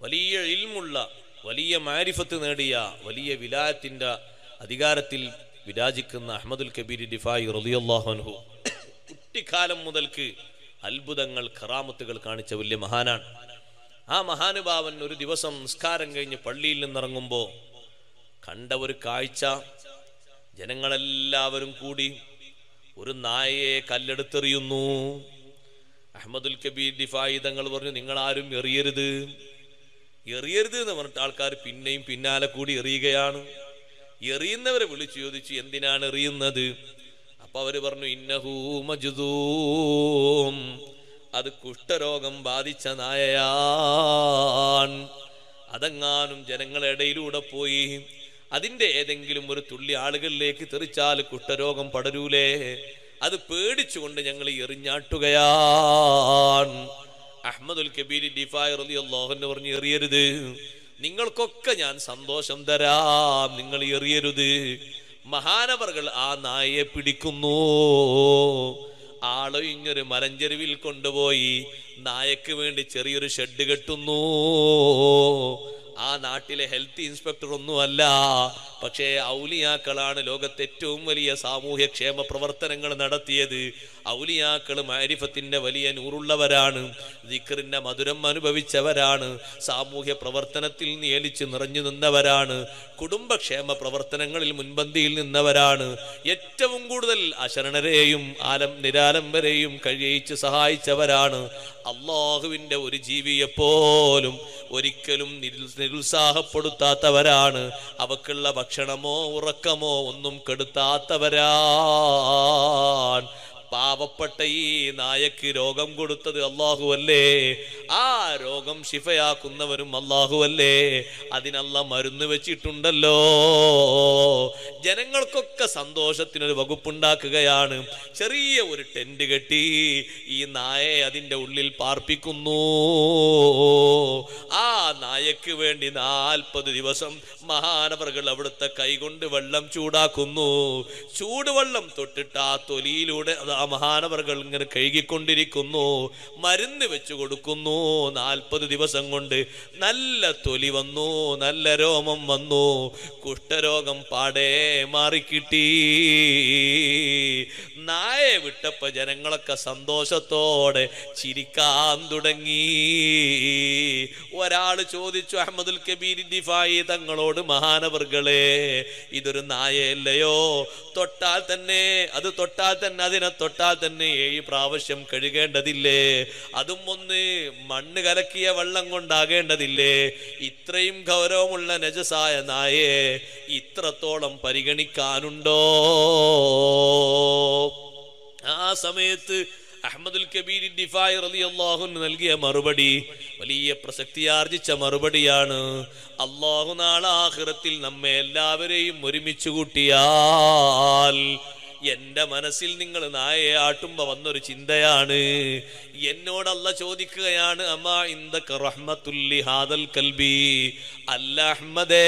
വലിയ ഇൽമുള്ള വലിയ മാരിഫത്ത് നേടിയ വലിയ വിലായത്തിന്റെ അധികാരത്തിൽ വിരാജിക്കുന്ന അഹമ്മദുൽ കബീർ ഡിഫായി റളിയല്ലാഹു കുട്ടിക്കാലം മുതൽക്ക് അത്ഭുതങ്ങൾ ഖറാമത്തുകൾ കാണിച്ച വലിയ മഹാനാണ് ആ മഹാനുഭാവൻ ഒരു ദിവസം നിസ്കാരം കഴിഞ്ഞ് പള്ളിയിൽ നിന്നിറങ്ങുമ്പോൾ കണ്ട ഒരു കാഴ്ച ജനങ്ങളെല്ലാവരും കൂടി ഒരു നായയെ കല്ലെടുത്തെറിയുന്നു അഹമ്മദുൽ കബീർ ഡിഫായി തങ്ങൾ പറഞ്ഞു നിങ്ങൾ ആരും എറിയരുത് എറിയരുത് എന്ന് പറഞ്ഞിട്ട് ആൾക്കാർ പിന്നെയും പിന്നാലെ കൂടി എറിയുകയാണ് എറിയുന്നവരെ വിളിച്ചു ചോദിച്ചു എന്തിനാണ് എറിയുന്നത് അപ്പൊ അവര് പറഞ്ഞു ഇന്നഹൂ മജ്ദൂം അത് കുഷ്ഠരോഗം ബാധിച്ച നായയാൻ അതെങ്ങാനും ജനങ്ങളുടെ ഇടയിലൂടെ പോയി അതിന്റെ ഏതെങ്കിലും ഒരു തുള്ളി ആളുകളിലേക്ക് തെറിച്ചാൽ കുഷ്ഠരോഗം പടരൂലേ അത് പേടിച്ചുകൊണ്ട് ഞങ്ങൾ എറിഞ്ഞാട്ടുകയാണ് അഹമ്മദുൽ കബീർ ഡിഫായ് റളിയല്ലാഹു അൻഹു പറഞ്ഞു എറിയരുത് നിങ്ങൾക്കൊക്കെ ഞാൻ സന്തോഷം തരാം നിങ്ങൾ എറിയരുത് മഹാനവർകൾ ആ നായയെ പിടിക്കുന്നു ആളൊഴിഞ്ഞൊരു മലഞ്ചെരുവിൽ കൊണ്ടുപോയി നായക്ക് വേണ്ടി ചെറിയൊരു ഷെഡ് കെട്ടുന്നു ആ നാട്ടിലെ ഹെൽത്ത് ഇൻസ്പെക്ടർ ഒന്നുമല്ല പക്ഷേ ഔലിയാക്കളാണ് ലോകത്തെ ഏറ്റവും വലിയ സാമൂഹ്യ ക്ഷേമ പ്രവർത്തനങ്ങൾ നടത്തിയത് ഔലിയാക്കൾ മാരിഫത്തിന്റെ വലിയ നൂറുള്ളവരാണ് ദിക്കറിന്റെ മധുരം അനുഭവിച്ചവരാണ് സാമൂഹ്യ പ്രവർത്തനത്തിൽ നിയലിച്ച് നിറഞ്ഞു നിന്നവരാണ് കുടുംബക്ഷേമ പ്രവർത്തനങ്ങളിൽ മുൻപന്തിയിൽ നിന്നവരാണ് ഏറ്റവും കൂടുതൽ അശരണരെയും ആലം നിരാലംബരെയും കഴിയിച്ച് സഹായിച്ചവരാണ് അള്ളാഹുവിന്റെ ഒരു ജീവിയെപ്പോലും ഒരിക്കലും നിരുൽ- നിരുത്സാഹപ്പെടുത്താത്തവരാണ് അവക്കുള്ള ഭക്ഷണമോ ഉറക്കമോ ഒന്നും കെടുത്താത്തവരാൻ പാവപ്പെട്ട ഈ നായക്ക് രോഗം കൊടുത്തത് അള്ളാഹു അല്ലേ ആ രോഗം ശിഫയാക്കുന്നവരും അള്ളാഹു അല്ലേ അതിനല്ല മരുന്ന് വെച്ചിട്ടുണ്ടല്ലോ ജനങ്ങൾക്കൊക്കെ സന്തോഷത്തിനൊരു വകുപ്പുണ്ടാക്കുകയാണ് ചെറിയ ഒരു ടെന്റ് കെട്ടി ഈ നായയെ അതിന്റെ ഉള്ളിൽ പാർപ്പിക്കുന്നു ആ നായക്ക് വേണ്ടി നാൽപ്പത് ദിവസം മഹാനവറുകൾ അവിടുത്തെ കൈകൊണ്ട് വെള്ളം ചൂടാക്കുന്നു ചൂടുവെള്ളം തൊട്ടിട്ട് ആ തൊലിയിലൂടെ അത് ആ മഹാനവറുകൾ ഇങ്ങനെ കഴുകിക്കൊണ്ടിരിക്കുന്നു മരുന്ന് വെച്ചു കൊടുക്കുന്നു നാൽപ്പത് ദിവസം കൊണ്ട് നല്ല തൊലി വന്നു നല്ല രോമം വന്നു കുഷ്ഠരോഗം പാടേ മാറിക്കിട്ടി നായെ വിട്ടപ്പോ ജനങ്ങളൊക്കെ സന്തോഷത്തോടെ ചിരിക്കാൻ തുടങ്ങി ഒരാള് ചോദിച്ചു അഹമ്മദുൽ കബീർ ദിഫായി തങ്ങളോട് മഹാനവർകളെ ഇതൊരു നായയല്ലയോ തൊട്ടാൽ തന്നെ അത് തൊട്ടാൽ തന്നെ അതിനെ തൊട്ടാൽ തന്നെ ഏഴ് പ്രാവശ്യം കഴുകേണ്ടതില്ലേ അതും ഒന്ന് മണ്ണ് കലക്കിയ വെള്ളം കൊണ്ടാകേണ്ടതില്ലേ ഇത്രയും ഗൗരവമുള്ള നജസായ നായെ ഇത്രത്തോളം പരിഗണിക്കാനുണ്ടോ ആ സമയത്ത് അഹമ്മദുൽ കബീർ ഡിഫായ് റളിയല്ലാഹു അൻഹു നൽകിയ മറുപടി വലിയ പ്രസക്തിയാർജിച്ച മറുപടിയാണ് അള്ളാഹു നാളെ ആഖിറത്തിൽ നമ്മെ എല്ലാവരെയും ഒരുമിച്ച് കൂട്ടിയാൽ എന്റെ മനസ്സിൽ നിങ്ങൾ നായയെ ആട്ടുമ്പോ വന്നൊരു ചിന്തയാണ് എന്നോടല്ല ചോദിക്കുകയാണ് അമ്മാ ഇന്ദക റഹ്മത്തുല്ലി ഹാദൽ കൽബി അല്ല അഹ്മദേ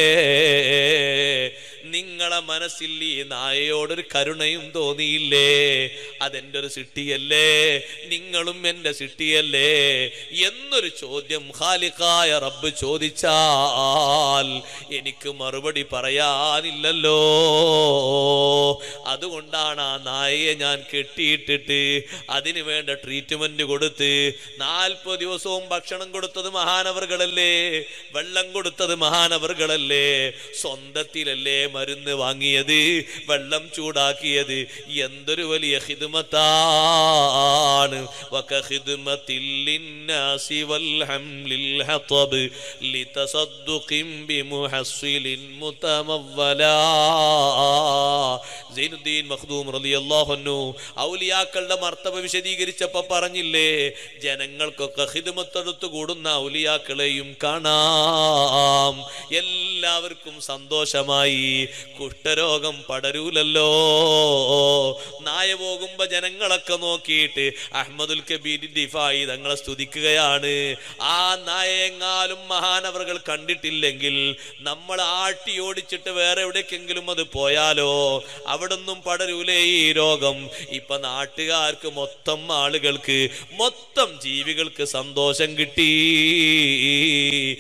നിങ്ങളെ മനസ്സിൽ ഈ നായയോടൊരു കരുണയും തോന്നിയില്ലേ അതെന്റെ ഒരു സിട്ടിയല്ലേ നിങ്ങളും എന്റെ സിട്ടിയല്ലേ എന്നൊരു ചോദ്യം ഖാലിഖായ റബ്ബ് ചോദിച്ചാൽ എനിക്ക് മറുപടി പറയാനില്ലല്ലോ അതുകൊണ്ടാണ് ആ നായയെ ഞാൻ കെട്ടിയിട്ടിട്ട് അതിന് വേണ്ട ട്രീറ്റ്മെന്റ് കൊടുത്ത് നാൽപ്പത് ദിവസവും ഭക്ഷണം കൊടുത്തത് മഹാനവറുകളല്ലേ വെള്ളം കൊടുത്തത് മഹാനവറുകളല്ലേ സ്വന്തത്തിലല്ലേ മരുന്ന് വാങ്ങിയത് വെള്ളം ചൂടാക്കിയത് എന്തൊരു വലിയ ഹിദ്മത്താണ് وكخدمة للناس والحمل الحطب لتصدق بمحصل متمولا സൈനുദ്ദീൻ മഖ്ദൂം റളിയല്ലാഹു അൻഹു ഔലിയാക്കളുടെ മർത്തബ വിശദീകരിച്ചപ്പോ പറഞ്ഞില്ലേ ജനങ്ങൾക്കൊക്കെ ഹിദ്മത്തെടുത്ത് കൂടുന്ന ഔലിയാക്കളെയും കാണാം എല്ലാവർക്കും സന്തോഷമായി കുഷ്ഠരോഗം പടരൂലല്ലോ നായ പോകുമ്പോ ജനങ്ങളൊക്കെ നോക്കിയിട്ട് അഹമ്മദുൽ കബീർ ദിഫായി തങ്ങളെ സ്തുതിക്കുകയാണ് ആ നായെങ്ങാലും മഹാനവറുകൾ കണ്ടിട്ടില്ലെങ്കിൽ നമ്മൾ ആട്ടി ഓടിച്ചിട്ട് വേറെ എവിടേക്കെങ്കിലും അത് പോയാലോ അവിടൊന്നും പടരൂലേ ഈ രോഗം ഇപ്പൊ നാട്ടുകാർക്ക് മൊത്തം ആളുകൾക്ക് മൊത്തം ജീവികൾക്ക് സന്തോഷം കിട്ടി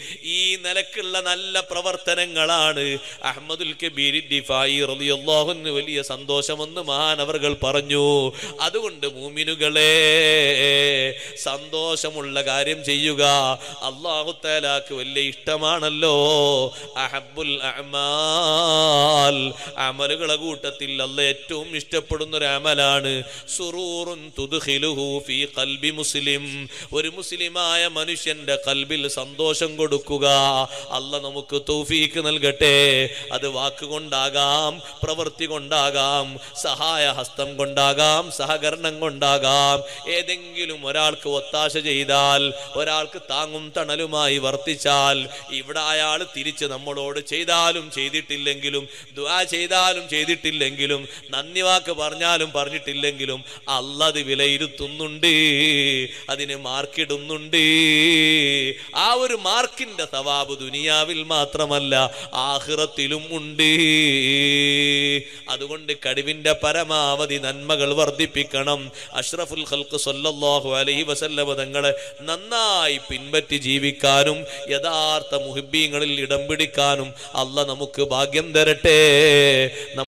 നിലക്കുള്ള നല്ല പ്രവർത്തനങ്ങളാണ് അഹമ്മദുൽ കബീർ ഡിഫായി റളിയല്ലാഹു അൻഹു വലിയ സന്തോഷമെന്ന് മഹാനവർകൾ പറഞ്ഞു അതുകൊണ്ട് മൂമിനുകളെ സന്തോഷമുള്ള കാര്യം ചെയ്യുക അള്ളാഹു താലാക്ക് വലിയ ഇഷ്ടമാണല്ലോ അഹബുൽ അഅമാൽ അമലുകളെ കൂട്ടത്തിൽ അല്ല ഏറ്റവും ഇഷ്ടപ്പെടുന്ന ഒരു അമലാണ് സുറൂറുൻ തുദ്ഖിലുഹു ഫീ ഖൽബി മുസ്ലിം ഒരു മുസ്ലിമായ മനുഷ്യന്റെ കൽബിൽ സന്തോഷം കൊടുക്കുക അല്ല നമുക്ക് തൗഫീക്ക് നൽകട്ടെ അത് വാക്കുകൊണ്ടാകാം പ്രവൃത്തി കൊണ്ടാകാം സഹായ ഹസ്തം കൊണ്ടാകാം സഹകരണം കൊണ്ടാകാം ഏതെങ്കിലും ഒരാൾക്ക് ഒത്താശ ചെയ്താൽ ഒരാൾക്ക് താങ്ങും തണലുമായി വർത്തിച്ചാൽ ഇവിടെ അയാൾ തിരിച്ച് നമ്മളോട് ചെയ്താലും ചെയ്തിട്ടില്ലെങ്കിലും ദ്വാ ചെയ്താലും ചെയ്തിട്ടില്ലെങ്കിലും നന്ദി വാക്ക് പറഞ്ഞാലും പറഞ്ഞിട്ടില്ലെങ്കിലും അല്ലത് വിലയിരുത്തുന്നുണ്ട് അതിന് മാർക്കിടുന്നുണ്ട് ആ ഒരു മാർക്കിന്റെ സവാബ് ദുനിയാവിൽ മാത്രമല്ല ആഹ്റത്തിലും ഉണ്ട് അതുകൊണ്ട് കഴിവിന്റെ പരമാവധി നന്മകൾ വർദ്ധിപ്പിക്കണം അഷ്റഫുൽ ഖൽക്ക് സല്ലല്ലാഹു അലൈഹി വസല്ലമ തങ്ങളെ നന്നായി പിൻപറ്റി ജീവിക്കാനും യഥാർത്ഥ മുഹിബീങ്ങളിൽ ഇടം പിടിക്കാനും അല്ല നമുക്ക് ഭാഗ്യം തരട്ടെ